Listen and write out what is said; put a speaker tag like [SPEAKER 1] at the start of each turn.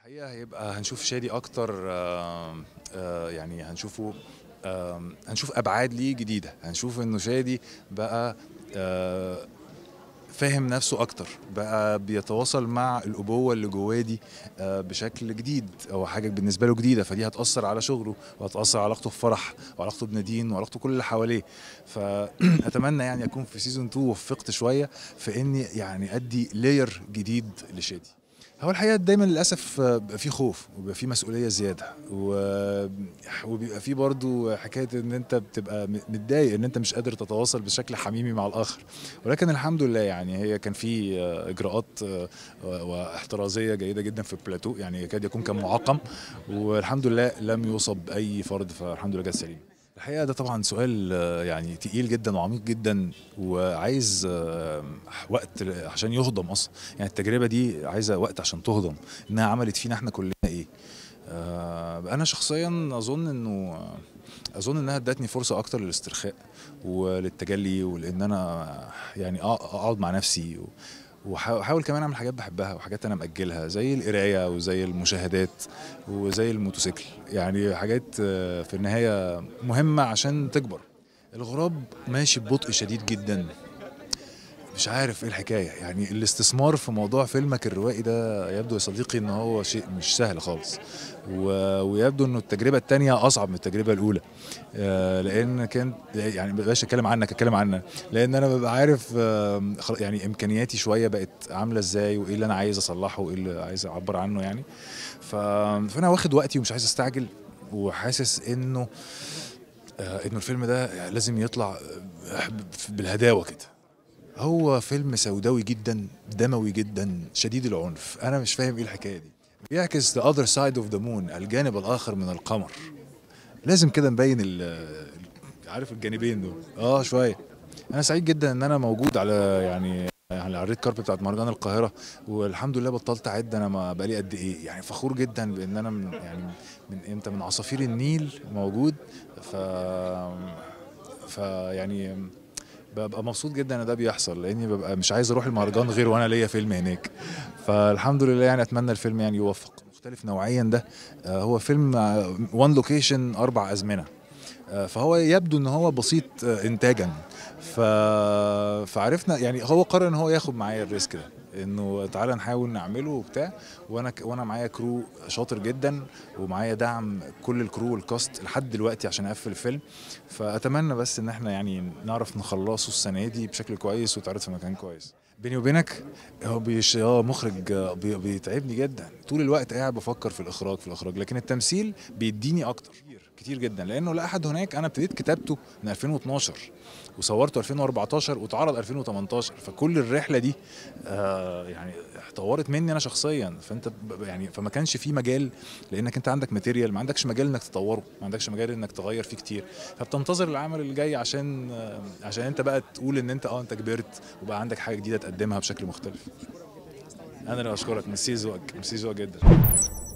[SPEAKER 1] الحقيقه هيبقى هنشوف شادي اكتر آه، آه، يعني هنشوفه آه، هنشوف ابعاد ليه جديده هنشوف انه شادي بقى آه، فاهم نفسه اكتر بقى بيتواصل مع الابوه اللي جواه دي آه، بشكل جديد او حاجه بالنسبه له جديده فدي هتاثر على شغله وهتاثر على علاقته بفرح وعلاقته بنادين وعلاقته بكل اللي حواليه فاتمنى يعني اكون في سيزون 2 وفقت شويه في اني يعني ادي لاير جديد لشادي هو الحقيقه دايما للاسف آه، بيبقى في خوف وبيبقى في مسؤوليه زياده و- وبيبقى في برضو حكايه ان انت بتبقى م- متضايق ان انت مش قادر تتواصل بشكل حميمي مع الاخر ولكن الحمد لله يعني هي كان في آه، اجراءات آه، واحترازيه جيده جدا في البلاتو يعني يكاد يكون كان معقم والحمد لله لم يصب اي فرد فالحمد لله جت سليم الحقيقه ده طبعا سؤال آه، يعني تقيل جدا وعميق جدا وعايز آه، وقت عشان يهضم اصلا يعني التجربه دي عايزه وقت عشان تهضم انها عملت فينا احنا كلنا ايه آه، انا شخصيا اظن انه اظن انها ادتني فرصه اكتر للاسترخاء وللتجلي ولان انا يعني أق- اقعد مع نفسي و- وأحاول كمان اعمل حاجات بحبها وحاجات انا ماجلها زي القرايه وزي المشاهدات وزي الموتوسيكل يعني حاجات آه، في النهايه مهمه عشان تكبر الغراب ماشي ببطء شديد جدا مش عارف ايه الحكايه يعني الاستثمار في موضوع فيلمك الروائي ده يبدو يا صديقي ان هو شيء مش سهل خالص و... ويبدو انه التجربه الثانيه اصعب من التجربه الاولى آه، لان كان يعني ما بقاش اتكلم عنك اتكلم عنك لان انا ببقى عارف آه، خلاص يعني امكانياتي شويه بقت عامله ازاي وايه اللي انا عايز اصلحه وايه اللي عايز اعبر عنه يعني ف... فانا واخد وقتي ومش عايز استعجل وحاسس انه آه، انه الفيلم ده لازم يطلع آه، بالهداوه كده هو فيلم سوداوي جدا دموي جدا شديد العنف انا مش فاهم ايه الحكايه دي بيعكس the other side of the moon الجانب الاخر من القمر لازم كده نبين ال- ال- عارف الجانبين دول اه شويه انا سعيد جدا ان انا موجود على يعني على الريد كاربت بتاعت مهرجان القاهره والحمد لله بطلت اعد انا ما بقالي قد ايه يعني فخور جدا بان انا من يعني من امتى من عصافير النيل موجود ف فيعني ببقى مبسوط جدا ان ده بيحصل لاني ببقى مش عايز اروح المهرجان غير وانا ليا فيلم هناك فالحمد لله يعني اتمنى الفيلم يعني يوفق مختلف نوعيا ده آه، هو فيلم وان لوكيشن اربع ازمنه آه، فهو يبدو ان هو بسيط آه، انتاجا ف... فعرفنا يعني هو قرر ان هو ياخد معايا الريسك ده انه تعالى نحاول نعمله وبتاع وانا ك... وانا معايا كرو شاطر جدا ومعايا دعم كل الكرو والكاست لحد دلوقتي عشان اقفل الفيلم فاتمنى بس ان احنا يعني نعرف نخلصه السنه دي بشكل كويس ويتعرض في مكان كويس بيني وبينك هو بيش اه مخرج آه، بي... بيتعبني جدا طول الوقت قاعد بفكر في الاخراج في الاخراج لكن التمثيل بيديني اكتر كتير كتير جدا لانه لا احد هناك انا ابتديت كتابته من 2012 وصورته 2014 واتعرض 2018 فكل الرحله دي آه يعني طورت مني انا شخصيا فانت ب- يعني فما كانش في مجال لانك انت عندك ماتيريال ما عندكش مجال انك تطوره ما عندكش مجال انك تغير فيه كتير فبتنتظر العمل اللي جاي عشان آه عشان انت بقى تقول ان انت اه انت كبرت وبقى عندك حاجه جديده تقدمها بشكل مختلف انا اللي اشكرك ميرسي ذوقك ميرسي ذوقك جدا